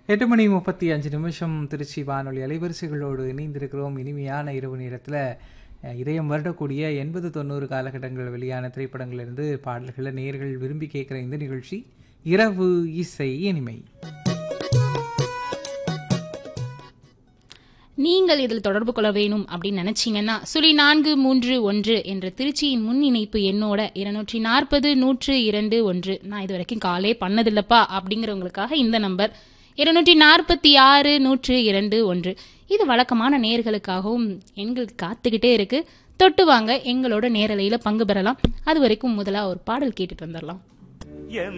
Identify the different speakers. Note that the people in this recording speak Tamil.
Speaker 1: எட்டு மணி முப்பத்தி அஞ்சு நிமிஷம் திருச்சி வானொலி அலைவரிசைகளோடு இணைந்திருக்கிறோம் இனிமையான இரவு நேரத்தில் அஹ், இதயம் வருடக்கூடிய எண்பது தொண்ணூறு காலகட்டங்கள் வெளியான திரைப்படங்களிலிருந்து பாடல்களை நேர்கள் விரும்பி கேட்குற இந்த நிகழ்ச்சி இரவு இசை இனிமை
Speaker 2: நீங்கள் இதில் தொடர்பு கொள்ள வேணும் அப்படின்னு நினைச்சீங்கன்னா சுழி நான்கு மூன்று ஒன்று என்ற திருச்சியின் முன் இணைப்பு எண்ணோட இருநூற்றி நாற்பது நூற்று இரண்டு ஒன்று நான் இது வரைக்கும் காலே பண்ணதில்லப்பா அப்படிங்கிறவங்களுக்காக இந்த நம்பர் இருநூற்றி நாற்பத்தி ஆறு நூற்று இரண்டு ஒன்று இது வழக்கமான நேர்களுக்காகவும் எண்கள் காத்துக்கிட்டே இருக்கு தொட்டு வாங்க எங்களோட நேரலையில பங்கு பெறலாம் அது வரைக்கும் முதலா ஒரு பாடல் கேட்டுட்டு வந்துடலாம்